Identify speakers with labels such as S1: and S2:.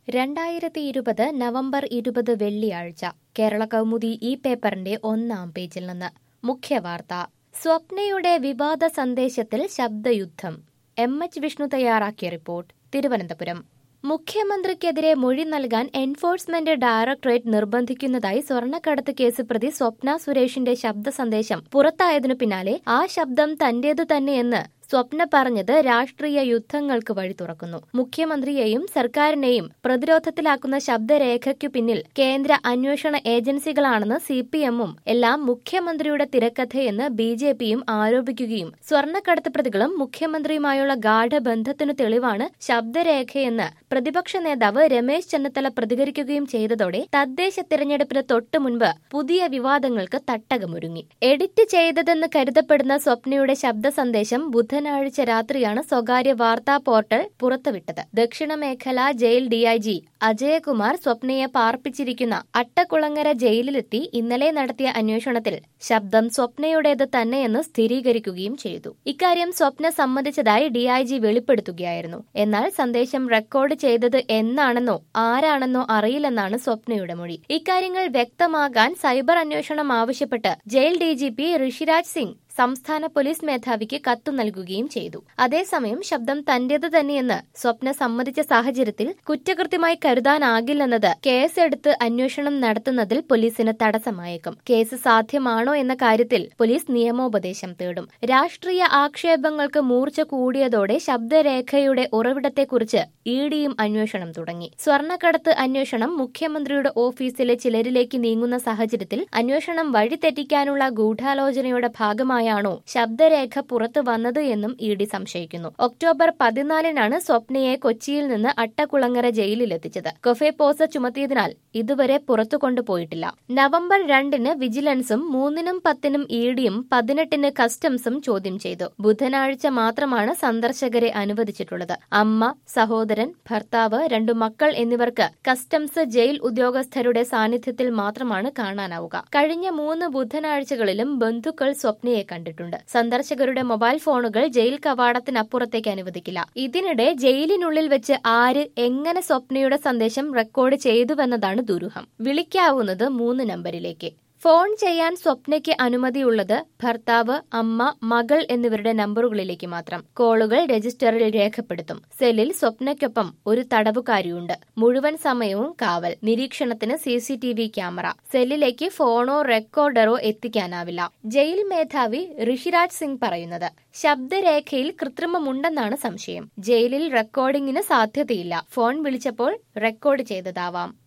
S1: രണ്ടായിരത്തി ഇരുപത് നവംബർ ഇരുപത് വെള്ളിയാഴ്ച കേരള കൗമുദി ഈ പേപ്പറിന്റെ ഒന്നാം പേജിൽ നിന്ന് മുഖ്യവാർത്ത സ്വപ്നയുടെ വിവാദ സന്ദേശത്തിൽ ശബ്ദയുദ്ധം എം എച്ച് വിഷ്ണു തയ്യാറാക്കിയ റിപ്പോർട്ട് തിരുവനന്തപുരം മുഖ്യമന്ത്രിക്കെതിരെ മൊഴി നൽകാൻ എൻഫോഴ്സ്മെന്റ് ഡയറക്ടറേറ്റ് നിർബന്ധിക്കുന്നതായി സ്വർണ്ണക്കടത്ത് കേസ് പ്രതി സ്വപ്ന സുരേഷിന്റെ ശബ്ദ സന്ദേശം പുറത്തായതിനു പിന്നാലെ ആ ശബ്ദം തന്റേതു തന്നെയെന്ന് സ്വപ്ന പറഞ്ഞത് രാഷ്ട്രീയ യുദ്ധങ്ങൾക്ക് വഴി തുറക്കുന്നു മുഖ്യമന്ത്രിയെയും സർക്കാരിനെയും പ്രതിരോധത്തിലാക്കുന്ന ശബ്ദരേഖയ്ക്കു പിന്നിൽ കേന്ദ്ര അന്വേഷണ ഏജൻസികളാണെന്ന് സി പി എമ്മും എല്ലാം മുഖ്യമന്ത്രിയുടെ തിരക്കഥയെന്ന് ബി ജെ പിയും ആരോപിക്കുകയും സ്വർണ്ണക്കടത്ത് പ്രതികളും മുഖ്യമന്ത്രിയുമായുള്ള ഗാഠബന്ധത്തിനു തെളിവാണ് ശബ്ദരേഖയെന്ന് പ്രതിപക്ഷ നേതാവ് രമേശ് ചെന്നിത്തല പ്രതികരിക്കുകയും ചെയ്തതോടെ തദ്ദേശ തിരഞ്ഞെടുപ്പിന് തൊട്ടു മുൻപ് പുതിയ വിവാദങ്ങൾക്ക് തട്ടകമൊരുങ്ങി എഡിറ്റ് ചെയ്തതെന്ന് കരുതപ്പെടുന്ന സ്വപ്നയുടെ ശബ്ദ സന്ദേശം ബുധനാഴ്ച രാത്രിയാണ് സ്വകാര്യ വാർത്താ പോർട്ടൽ പുറത്തുവിട്ടത് ദക്ഷിണ മേഖല ജയിൽ ഡിഐജി അജയകുമാർ സ്വപ്നയെ പാർപ്പിച്ചിരിക്കുന്ന അട്ടക്കുളങ്ങര ജയിലിലെത്തി ഇന്നലെ നടത്തിയ അന്വേഷണത്തിൽ ശബ്ദം സ്വപ്നയുടേത് തന്നെയെന്ന് സ്ഥിരീകരിക്കുകയും ചെയ്തു ഇക്കാര്യം സ്വപ്ന സമ്മതിച്ചതായി ഡിഐജി വെളിപ്പെടുത്തുകയായിരുന്നു എന്നാൽ സന്ദേശം റെക്കോർഡ് ചെയ്തത് എന്നാണെന്നോ ആരാണെന്നോ അറിയില്ലെന്നാണ് സ്വപ്നയുടെ മൊഴി ഇക്കാര്യങ്ങൾ വ്യക്തമാകാൻ സൈബർ അന്വേഷണം ആവശ്യപ്പെട്ട് ജയിൽ ഡിജിപി ഋഷിരാജ് സിംഗ് സംസ്ഥാന പോലീസ് മേധാവിക്ക് കത്തു നൽകുകയും ചെയ്തു അതേസമയം ശബ്ദം തന്റേത് തന്നെയെന്ന് സ്വപ്ന സമ്മതിച്ച സാഹചര്യത്തിൽ കുറ്റകൃത്യമായി കരുതാനാകില്ലെന്നത് കേസെടുത്ത് അന്വേഷണം നടത്തുന്നതിൽ പോലീസിന് തടസ്സമായേക്കും കേസ് സാധ്യമാണോ എന്ന കാര്യത്തിൽ പോലീസ് നിയമോപദേശം തേടും രാഷ്ട്രീയ ആക്ഷേപങ്ങൾക്ക് മൂർച്ച കൂടിയതോടെ ശബ്ദരേഖയുടെ ഉറവിടത്തെക്കുറിച്ച് ഇ ഡിയും അന്വേഷണം തുടങ്ങി സ്വർണ്ണക്കടത്ത് അന്വേഷണം മുഖ്യമന്ത്രിയുടെ ഓഫീസിലെ ചിലരിലേക്ക് നീങ്ങുന്ന സാഹചര്യത്തിൽ അന്വേഷണം വഴിതെറ്റിക്കാനുള്ള ഗൂഢാലോചനയുടെ ഭാഗമായാണോ ശബ്ദരേഖ പുറത്തു വന്നത് എന്നും ഇ ഡി സംശയിക്കുന്നു ഒക്ടോബർ പതിനാലിനാണ് സ്വപ്നയെ കൊച്ചിയിൽ നിന്ന് അട്ടക്കുളങ്ങര ജയിലിലെത്തിച്ചത് കൊഫെ ചുമത്തിയതിനാൽ ഇതുവരെ പുറത്തു കൊണ്ടുപോയിട്ടില്ല നവംബർ രണ്ടിന് വിജിലൻസും മൂന്നിനും പത്തിനും ഇ ഡിയും പതിനെട്ടിന് കസ്റ്റംസും ചോദ്യം ചെയ്തു ബുധനാഴ്ച മാത്രമാണ് സന്ദർശകരെ അനുവദിച്ചിട്ടുള്ളത് അമ്മ സഹോദരൻ ഭർത്താവ് രണ്ടു മക്കൾ എന്നിവർക്ക് കസ്റ്റംസ് ജയിൽ ഉദ്യോഗസ്ഥരുടെ സാന്നിധ്യത്തിൽ മാത്രമാണ് കാണാനാവുക കഴിഞ്ഞ മൂന്ന് ബുധനാഴ്ചകളിലും ബന്ധുക്കൾ സ്വപ്നയെ കണ്ടിട്ടുണ്ട് സന്ദർശകരുടെ മൊബൈൽ ഫോണുകൾ ജയിൽ കവാടത്തിനപ്പുറത്തേക്ക് അനുവദിക്കില്ല ഇതിനിടെ ജയിലിനുള്ളിൽ വെച്ച് ആര് എങ്ങനെ സ്വപ്നയുടെ സന്ദേശം റെക്കോർഡ് ചെയ്തുവെന്നതാണ് ദുരൂഹം വിളിക്കാവുന്നത് മൂന്ന് നമ്പരിലേക്ക് ഫോൺ ചെയ്യാൻ സ്വപ്നയ്ക്ക് അനുമതിയുള്ളത് ഭർത്താവ് അമ്മ മകൾ എന്നിവരുടെ നമ്പറുകളിലേക്ക് മാത്രം കോളുകൾ രജിസ്റ്ററിൽ രേഖപ്പെടുത്തും സെല്ലിൽ സ്വപ്നയ്ക്കൊപ്പം ഒരു തടവുകാരിയുണ്ട് മുഴുവൻ സമയവും കാവൽ നിരീക്ഷണത്തിന് C C T V camera സെല്ലിലേക്ക് ഫോണോ റെക്കോർഡറോ എത്തിക്കാനാവില്ല ജയിൽ മേധാവി ഋഷിരാജ് സിംഗ് പറയുന്നത് ശബ്ദരേഖയിൽ കൃത്രിമമുണ്ടെന്നാണ് സംശയം ജയിലിൽ റെക്കോർഡിംഗിന് സാധ്യതയില്ല ഫോൺ വിളിച്ചപ്പോൾ റെക്കോർഡ് ചെയ്തതാവാം